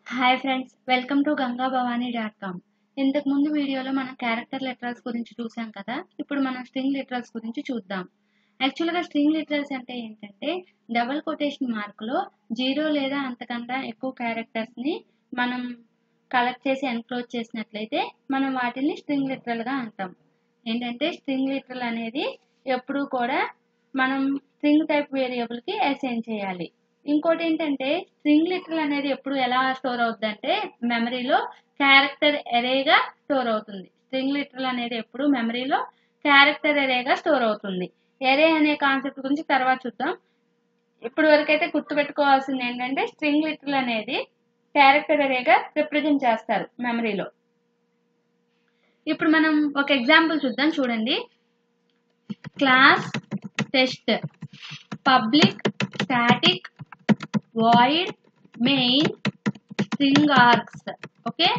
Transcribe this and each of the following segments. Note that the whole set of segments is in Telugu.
hi friends welcome to Ganga Bhavani dot com ఇంతకు ముందు వీడియోలో మనం క్యారెక్టర్ లిటరల్స్ గురించి చూసాం కదా ఇప్పుడు మనం స్ట్రింగ్ లిటరల్స్ గురించి చూద్దాం యాక్చువల్గా స్ట్రింగ్ లిటరల్స్ అంటే ఏంటంటే డబల్ కొటేషన్ మార్కులో జీరో లేదా అంతకన్నా ఎక్కువ క్యారెక్టర్స్ని మనం కలెక్ట్ చేసి ఎన్క్లోజ్ చేసినట్లయితే మనం వాటిని స్ట్రింగ్ లిటరల్గా అంటాం ఏంటంటే స్ట్రింగ్ లిటరల్ అనేది ఎప్పుడూ కూడా మనం స్ట్రింగ్ టైప్ వేరియబుల్కి అసైన్ చేయాలి ఇంకోటి ఏంటంటే స్ట్రింగ్ లిటరల్ అనేది ఎప్పుడు ఎలా స్టోర్ అవుతుంది అంటే మెమరీలో క్యారెక్టర్ ఎరేగా స్టోర్ అవుతుంది స్ట్రింగ్ లిటరల్ అనేది ఎప్పుడు మెమరీలో క్యారెక్టర్ ఎరేగా స్టోర్ అవుతుంది ఎరే అనే కాన్సెప్ట్ గురించి తర్వాత చూద్దాం ఇప్పుడు వరకైతే గుర్తుపెట్టుకోవాల్సింది ఏంటంటే స్ట్రింగ్ లిటరల్ అనేది క్యారెక్టర్ ఎరేగా రిప్రజెంట్ చేస్తారు మెమరీలో ఇప్పుడు మనం ఒక ఎగ్జాంపుల్ చూద్దాం చూడండి class test public static void main string args okay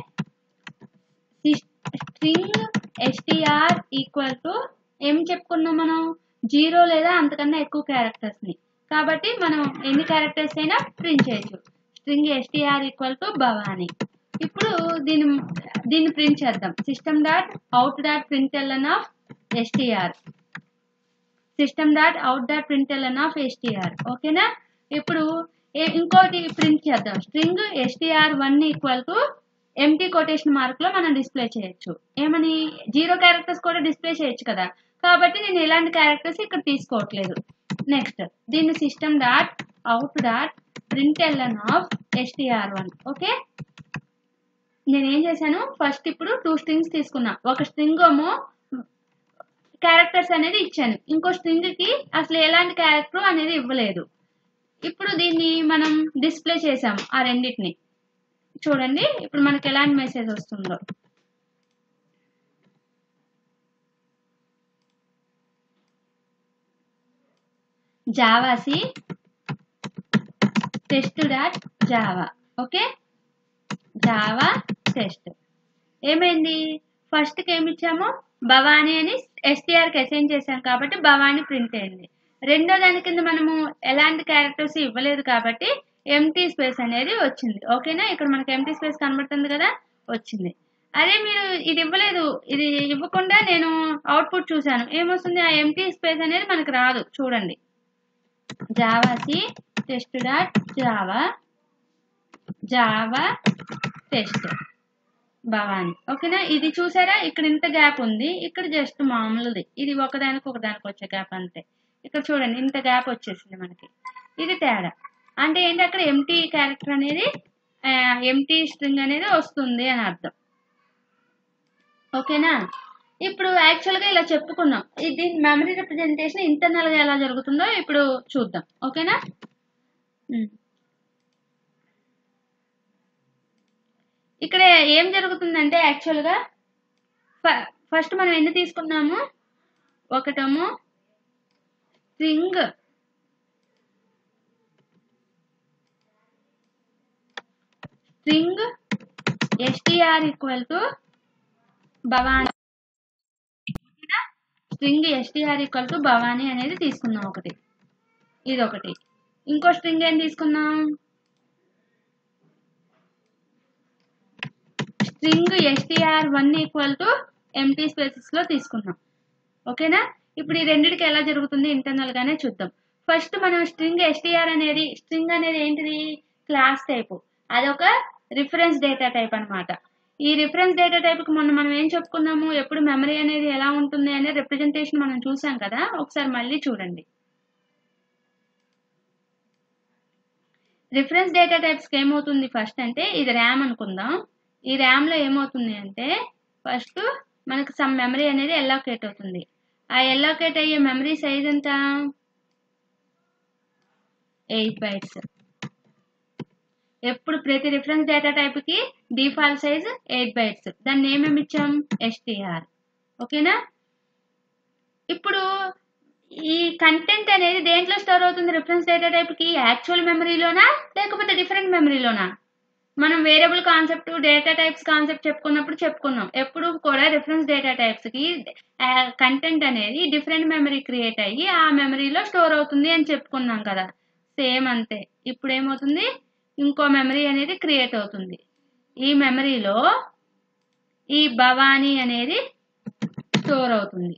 string STR equal to ఏం చెప్పుకున్నాం మనం జీరో లేదా అంతకన్నా ఎక్కువ క్యారెక్టర్స్ ని కాబట్టి మనం ఎన్ని క్యారెక్టర్స్ అయినా ప్రింట్ చేయొచ్చు string STR equal to Bhavani ఇప్పుడు దీని దీన్ని ప్రింట్ చేద్దాం system dot out dot print LN of STR system dot out dot print LN of STR ఓకేనా ఇప్పుడు ఇంకోటి ప్రింట్ చేద్దాం string STR one equal to empty quotation mark లో మనం డిస్ప్లే చేయొచ్చు ఏమని జీరో క్యారెక్టర్స్ కూడా డిస్ప్లే చేయొచ్చు కదా కాబట్టి నేను ఎలాంటి క్యారెక్టర్స్ ఇక్కడ తీసుకోవట్లేదు నెక్స్ట్ దీన్ని system dot out dot print LN of STR one okay నేను ఏం చేశాను ఫస్ట్ ఇప్పుడు టూ స్ట్రింగ్స్ తీసుకున్నా ఒక స్ట్రింగ్ ఏమో క్యారెక్టర్స్ అనేది ఇచ్చాను ఇంకో స్ట్రింగ్ కి అసలు ఎలాంటి క్యారెక్టర్ అనేది ఇవ్వలేదు ఇప్పుడు దీన్ని మనం డిస్ప్లే చేసాం ఆ రెండింటిని చూడండి ఇప్పుడు మనకి ఎలాంటి మెసేజ్ వస్తుందో javac test dot java okay java test ఏమైంది ఫస్ట్కి ఏమి ఇచ్చాము భవానీ అని ఎస్టీఆర్కి అసైన్ చేశాం కాబట్టి భవానీ ప్రింట్ అయింది రెండో దాని కింద మనము ఎలాంటి క్యారెక్టర్స్ ఇవ్వలేదు కాబట్టి ఎంటీ స్పేస్ అనేది వచ్చింది ఓకేనా ఇక్కడ మనకి ఎంటీ స్పేస్ కనబడుతుంది కదా వచ్చింది అదే మీరు ఇది ఇవ్వలేదు ఇది ఇవ్వకుండా నేను అవుట్పుట్ చూశాను ఏమొస్తుంది ఆ ఎంటీ స్పేస్ అనేది మనకు రాదు చూడండి javac test dot java java test Bhavani ఓకేనా ఇది చూసారా ఇక్కడ ఇంత గ్యాప్ ఉంది ఇక్కడ జస్ట్ మామూలుది ఇది ఒకదానికి ఒకదానికి వచ్చే గ్యాప్ అంతే ఇక్కడ చూడండి ఇంత గ్యాప్ వచ్చేసింది మనకి ఇది తేడా అంటే ఏంటి అక్కడ ఎంటీ క్యారెక్టర్ అనేది ఎంటీ స్ట్రింగ్ అనేది వస్తుంది అని అర్థం ఓకేనా ఇప్పుడు యాక్చువల్గా ఇలా చెప్పుకున్నాం ఇది మెమరీ రిప్రజెంటేషన్ ఇంటర్నల్గా ఎలా జరుగుతుందో ఇప్పుడు చూద్దాం ఓకేనా ఇక్కడ ఏం జరుగుతుందంటే యాక్చువల్గా ఫస్ట్ మనం ఎన్ని తీసుకున్నాము ఒకటేమో string string STR equal to Bhavani string STR equal to Bhavani అనేది తీసుకున్నాం ఒకటి ఇది ఒకటి ఇంకో స్ట్రింగ్ ఏం తీసుకున్నాం string STR one equal to empty spaces లో తీసుకున్నాం ఓకేనా ఇప్పుడు ఈ రెండింటికి ఎలా జరుగుతుంది ఇంటర్నల్ గానే చూద్దాం ఫస్ట్ మనం స్ట్రింగ్ ఎస్టిఆర్ అనేది స్ట్రింగ్ అనేది ఏంటిది క్లాస్ టైప్ అదొక రిఫరెన్స్ డేటా టైప్ అనమాట ఈ రిఫరెన్స్ డేటా టైప్ కి మొన్న మనం ఏం చెప్పుకున్నాము ఎప్పుడు మెమరీ అనేది ఎలా ఉంటుంది అనే రిప్రజెంటేషన్ మనం చూసాం కదా ఒకసారి మళ్ళీ చూడండి రిఫరెన్స్ డేటా టైప్స్కి ఏమవుతుంది ఫస్ట్ అంటే ఇది ర్యామ్ అనుకుందాం ఈ ర్యామ్లో ఏమవుతుంది అంటే ఫస్ట్ మనకు సమ్ మెమరీ అనేది ఎల్లోకేట్ అవుతుంది ఆ ఎల్లోకేట్ అయ్యే మెమరీ సైజ్ ఎంత ఎయిట్ బైట్స్ ఎప్పుడు ప్రతి రిఫరెన్స్ డేటా టైప్కి డిఫాల్ట్ సైజ్ ఎయిట్ బైట్స్ దాన్ని ఏమేమి ఇచ్చాం ఎస్టీఆర్ ఓకేనా ఇప్పుడు ఈ కంటెంట్ అనేది దేంట్లో స్టోర్ అవుతుంది రిఫరెన్స్ డేటా టైప్కి యాక్చువల్ మెమరీలోనా లేకపోతే డిఫరెంట్ మెమరీలోనా మనం variable concept data types concept చెప్పుకున్నప్పుడు చెప్పుకున్నాం ఎప్పుడు కూడా రిఫరెన్స్ డేటా టైప్స్కి కంటెంట్ అనేది డిఫరెంట్ మెమరీ క్రియేట్ అయ్యి ఆ మెమరీలో స్టోర్ అవుతుంది అని చెప్పుకున్నాం కదా సేమ్ అంతే ఇప్పుడు ఏమవుతుంది ఇంకో మెమరీ అనేది క్రియేట్ అవుతుంది ఈ మెమరీలో ఈ భవానీ అనేది స్టోర్ అవుతుంది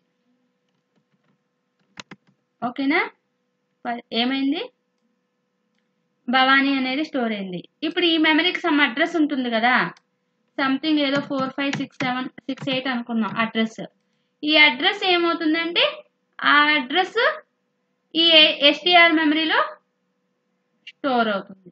ఓకేనా ప- ఏమైంది భవానీ అనేది స్టోర్ అయింది ఇప్పుడు ఈ మెమరీకి సమ్ అడ్రస్ ఉంటుంది కదా సంథింగ్ ఏదో four five six seven six eight అనుకున్నాం అడ్రస్ ఈ అడ్రస్ ఏమవుతుందంటే ఆ అడ్రస్ ఈ ఎస్టిఆర్ మెమరీలో స్టోర్ అవుతుంది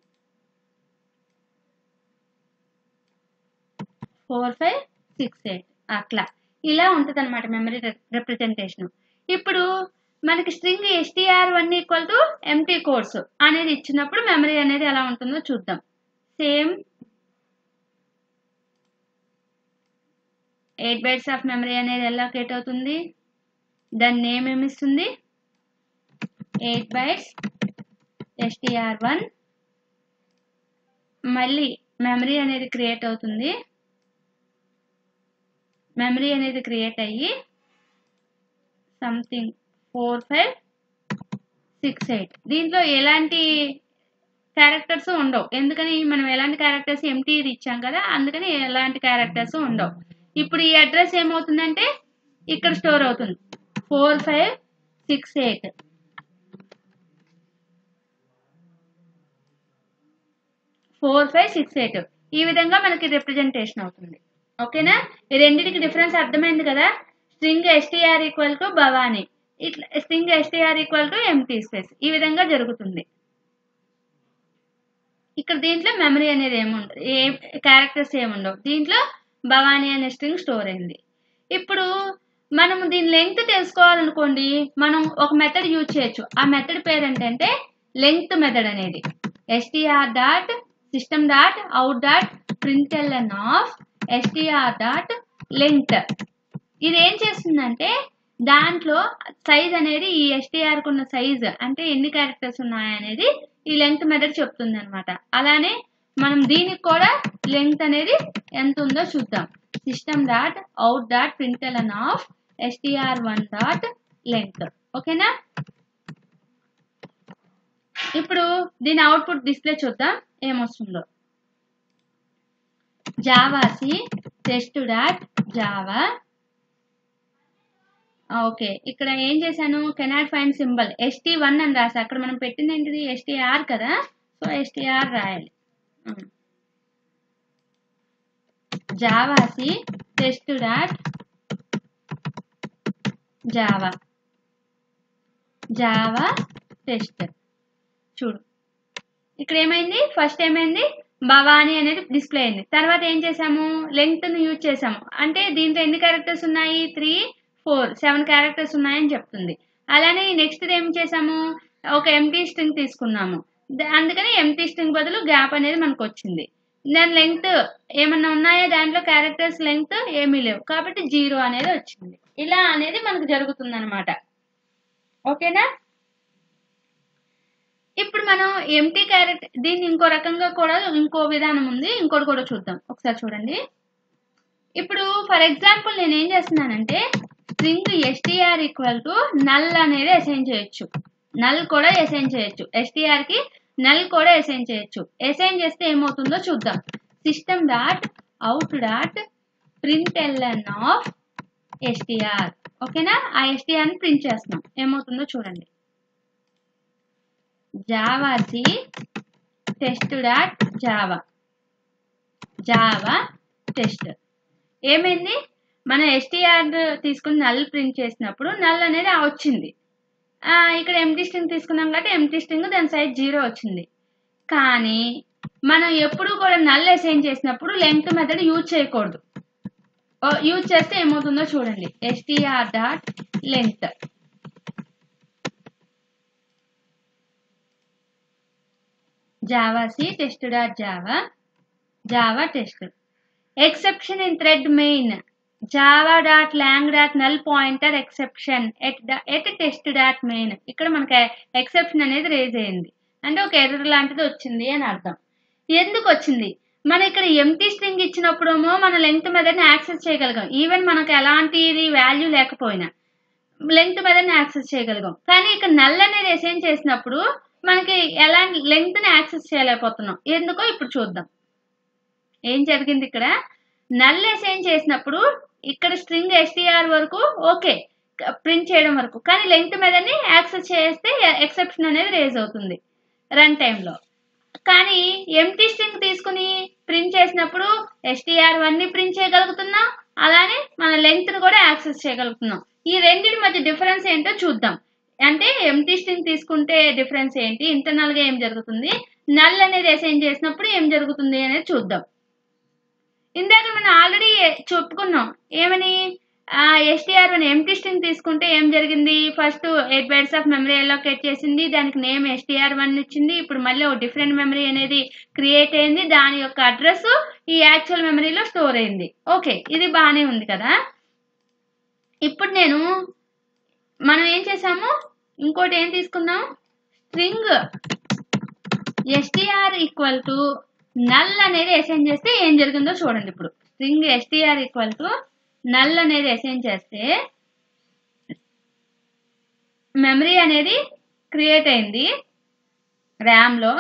ఫోర్ ఫైవ్ సిక్స్ ఎయిట్ అట్లా ఇలా ఉంటుంది అనమాట మెమరీ రిప్రజెంటేషన్ ఇప్పుడు మనకి string STR one equal to empty quotes అనేది ఇచ్చినప్పుడు మెమరీ అనేది ఎలా ఉంటుందో చూద్దాం same eight bytes of memory అనేది ఎలా కేట్ అవుతుంది దాని నేమ్ ఏమి ఇస్తుంది ఎయిట్ బైట్స్ ఎస్టీఆర్ వన్ మళ్ళీ మెమరీ అనేది క్రియేట్ అవుతుంది మెమరీ అనేది క్రియేట్ అయ్యి something four five six eight దీంట్లో ఎలాంటి క్యారెక్టర్స్ ఉండవు ఎందుకని మనం ఎలాంటి క్యారెక్టర్స్ ఎంటీ ఇచ్చాం కదా అందుకని ఎలాంటి క్యారెక్టర్స్ ఉండవు ఇప్పుడు ఈ అడ్రస్ ఏమవుతుందంటే ఇక్కడ స్టోర్ అవుతుంది four five six eight four five six eight ఈ విధంగా మనకి రిప్రజెంటేషన్ అవుతుంది ఓకేనా ఈ రెండింటికి డిఫరెన్స్ అర్థమైంది కదా string STR equal to Bhavani ఇట్లా string STR equal to empty space ఈ విధంగా జరుగుతుంది ఇక్కడ దీంట్లో మెమరీ అనేది ఏముండదు ఏ క్యారెక్టర్స్ ఏముండవు దీంట్లో భవానీ అనే స్ట్రింగ్ స్టోర్ అయింది ఇప్పుడు మనము దీని లెంగ్త్ తెలుసుకోవాలనుకోండి మనం ఒక మెథడ్ యూజ్ చేయొచ్చు ఆ మెథడ్ పేరు ఏంటంటే లెంగ్త్ మెథడ్ అనేది STR dot system dot out dot println of STR dot length ఇది ఏం చేస్తుందంటే దాంట్లో సైజ్ అనేది ఈ ఎస్టీఆర్ ఉన్న సైజ్ అంటే ఎన్ని క్యారెక్టర్స్ ఉన్నాయనేది ఈ లెంగ్త్ మెథడ్ చెప్తుంది అనమాట అలానే మనం దీనికి కూడా లెంగ్త్ అనేది ఎంత ఉందో చూద్దాం system dot out dot println of STR one dot length ఓకేనా ఇప్పుడు దీని అవుట్పుట్ డిస్ప్లే చూద్దాం ఏమొస్తుందో javac test dot java okay ఇక్కడ ఏం చేశాను cannot find symbol ST one అని రాసా అక్కడ మనం పెట్టింది ఏంటిది ఎస్టీఆర్ కదా సో ఎస్టీఆర్ రాయాలి javac test dot java java test చూడు ఇక్కడ ఏమైంది ఫస్ట్ ఏమైంది భవానీ అనేది డిస్ప్లే అయింది తర్వాత ఏం చేసాము లెంగ్త్ ను యూజ్ చేసాము అంటే దీంట్లో ఎన్ని క్యారెక్టర్స్ ఉన్నాయి త్రీ ఫోర్ సెవెన్ క్యారెక్టర్స్ ఉన్నాయని చెప్తుంది అలానే నెక్స్ట్ ఏం చేసాము ఒక ఎంటీ స్ట్రింగ్ తీసుకున్నాము ద- అందుకని ఎంటీ స్ట్రింగ్ బదులు గ్యాప్ అనేది మనకు వచ్చింది దాని లెంగ్త్ ఏమన్నా ఉన్నాయా దాంట్లో క్యారెక్టర్స్ లెంగ్త్ ఏమీ లేవు కాబట్టి జీరో అనేది వచ్చింది ఇలా అనేది మనకు జరుగుతుంది అనమాట ఓకేనా ఇప్పుడు మనం ఎంటీ క్యారెక్టర్ దీన్ని ఇంకో రకంగా కూడా ఇంకో విధానం ఉంది ఇంకోటి కూడా చూద్దాం ఒకసారి చూడండి ఇప్పుడు ఫర్ ఎగ్జాంపుల్ నేను ఏం చేస్తున్నానంటే string STR equal to null అనేది అసైన్ చేయొచ్చు నల్ కూడా అసైన్ చేయొచ్చు ఎస్టీఆర్ కి నల్ కూడా అసైన్ చేయొచ్చు అసైన్ చేస్తే ఏమవుతుందో చూద్దాం system dot out dot print LN of STR ఓకేనా ఆ ఎస్టీఆర్ ని ప్రింట్ చేస్తున్నాం ఏమవుతుందో చూడండి javac test dot java java test ఏమైంది మనం ఎస్టీఆర్ తీసుకుని నల్ ప్రింట్ చేసినప్పుడు నల్ అనేది ఆ వచ్చింది ఆ, ఇక్కడ ఎంటీ స్ట్రింగ్ తీసుకున్నాం కాబట్టి ఎంటీ స్ట్రింగ్ దాని సైజ్ జీరో వచ్చింది కానీ మనం ఎప్పుడు కూడా నల్ అసైన్ చేసినప్పుడు లెంగ్త్ మెథడ్ యూజ్ చేయకూడదు యూజ్ చేస్తే ఏమవుతుందో చూడండి STR dot length javac test dot java java test exception in thread main java dot lang dot null pointer exception at at test dot main ఇక్కడ మనకి ఎక్సెప్షన్ అనేది రేజ్ అయింది అంటే ఒక ఎర్రర్ లాంటిది వచ్చింది అని అర్థం ఎందుకు వచ్చింది మన ఇక్కడ ఎంటీ స్ట్రింగ్ ఇచ్చినప్పుడేమో మన లెంగ్త్ మెథడ్ని యాక్సెస్ చేయగలిగాం ఈవెన్ మనకు ఎలాంటిది వాల్యూ లేకపోయినా లెంగ్త్ మెథడ్ని యాక్సెస్ చేయగలిగాం కానీ ఇక్కడ నల్ అనేది అసైన్ చేసినప్పుడు మనకి ఎలాంటి లెంగ్త్ని యాక్సెస్ చేయలేకపోతున్నాం ఎందుకో ఇప్పుడు చూద్దాం ఏం జరిగింది ఇక్కడ నల్ అసైన్ చేసినప్పుడు ఇక్కడ స్ట్రింగ్ ఎస్టీఆర్ వరకు ఓకే ప్రింట్ చేయడం వరకు కానీ లెంగ్త్ మీదని యాక్సెస్ చేస్తే ఎక్సెప్షన్ అనేది రేజ్ అవుతుంది రన్ టైంలో కానీ ఎంటీ స్ట్రింగ్ తీసుకుని ప్రింట్ చేసినప్పుడు ఎస్టీఆర్ వన్ ని ప్రింట్ చేయగలుగుతున్నాం అలానే మన లెంగ్త్ ని కూడా యాక్సెస్ చేయగలుగుతున్నాం ఈ రెండింటి మధ్య డిఫరెన్స్ ఏంటో చూద్దాం అంటే ఎంటీ స్ట్రింగ్ తీసుకుంటే డిఫరెన్స్ ఏంటి ఇంటర్నల్ గా ఏం జరుగుతుంది నల్ అనేది అసైన్ చేసినప్పుడు ఏం జరుగుతుంది అనేది చూద్దాం ఇందాక మనం ఆల్రెడీ చెప్పుకున్నాం ఏమని ఎస్టీఆర్ వన్ ఎంటీ స్ట్రింగ్ తీసుకుంటే ఏం జరిగింది first eight bytes of memory allocate చేసింది దానికి నేమ్ ఎస్టీఆర్ వన్ ఇచ్చింది ఇప్పుడు మళ్ళీ ఒక డిఫరెంట్ మెమరీ అనేది క్రియేట్ అయింది దాని యొక్క అడ్రస్ ఈ యాక్చువల్ మెమరీలో స్టోర్ అయింది ఓకే ఇది బాగానే ఉంది కదా ఇప్పుడు నేను మనం ఏం చేసాము ఇంకోటి ఏం తీసుకున్నాం string STR equal to null అనేది అసైన్ చేస్తే ఏం జరిగిందో చూడండి ఇప్పుడు string STR equal to null అనేది అసైన్ చేస్తే మెమరీ అనేది క్రియేట్ అయింది ర్యామ్లో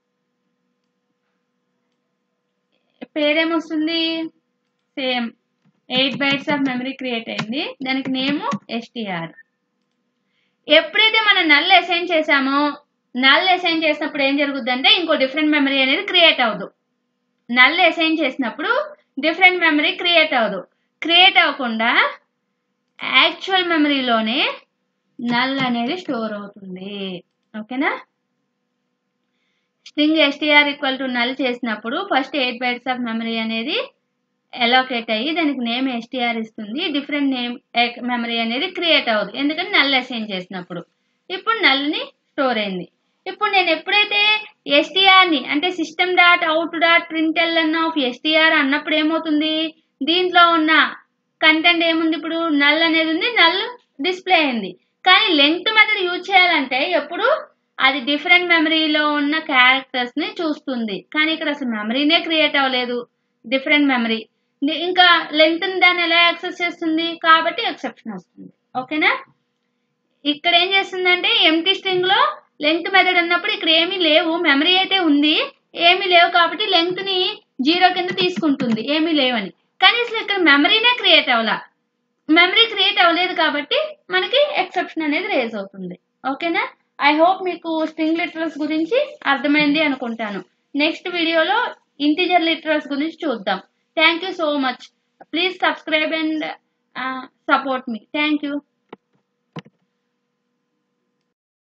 పేరేమొస్తుంది same eight bytes of memory create అయింది దానికి నేము ఎస్టీఆర్ ఎప్పుడైతే మనం నల్ అసైన్ చేసామో నల్ అసైన్ చేసినప్పుడు ఏం జరుగుద్ది అంటే ఇంకో డిఫరెంట్ మెమరీ అనేది క్రియేట్ అవ్వదు నల్ అసైన్ చేసినప్పుడు డిఫరెంట్ మెమరీ క్రియేట్ అవ్వదు క్రియేట్ అవ్వకుండా యాక్చువల్ మెమరీలోనే నల్ అనేది స్టోర్ అవుతుంది ఓకేనా string STR equal to null చేసినప్పుడు first eight bytes of memory అనేది ఎలోకేట్ అయ్యి దానికి నేమ్ ఎస్టీఆర్ ఇస్తుంది డిఫరెంట్ నేమ్ మెమరీ అనేది క్రియేట్ అవ్వదు ఎందుకంటే నల్ అసైన్ చేసినప్పుడు ఇప్పుడు నల్ని స్టోర్ అయింది ఇప్పుడు నేను ఎప్పుడైతే ఎస్టీఆర్ని అంటే system dot out dot println of STR అన్నప్పుడు ఏమవుతుంది దీంట్లో ఉన్న కంటెంట్ ఏముంది ఇప్పుడు నల్ అనేది ఉంది నల్ డిస్ప్లే అయింది కానీ లెంగ్త్ మెథడ్ యూజ్ చేయాలంటే ఎప్పుడు అది డిఫరెంట్ మెమరీలో ఉన్న క్యారెక్టర్స్ ని చూస్తుంది కానీ ఇక్కడ అసలు మెమరీనే క్రియేట్ అవ్వలేదు డిఫరెంట్ మెమరీ ఇంకా లెంగ్త్ దాన్ని ఎలా యాక్సెస్ చేస్తుంది కాబట్టి ఎక్సెప్షన్ వస్తుంది ఓకేనా ఇక్కడ ఏం చేస్తుందంటే ఎంటీ స్ట్రింగ్ లో లెంగ్త్ మెథడ్ ఉన్నప్పుడు ఇక్కడ ఏమీ లేవు మెమరీ అయితే ఉంది ఏమీ లేవు కాబట్టి లెంగ్త్ ని జీరో కింద తీసుకుంటుంది ఏమీ లేవని కానీ అసలు ఇక్కడ మెమరీనే క్రియేట్ అవ్వాల మెమరీ క్రియేట్ అవ్వలేదు కాబట్టి మనకి ఎక్సెప్షన్ అనేది రేజ్ అవుతుంది ఓకేనా ఐ హోప్ మీకు స్ట్రింగ్ లిటరల్స్ గురించి అర్థమైంది అనుకుంటాను నెక్స్ట్ వీడియోలో ఇంటిజర్ లిటరల్స్ గురించి చూద్దాం thank you so much please subscribe and support మీ థ్యాంక్ యూ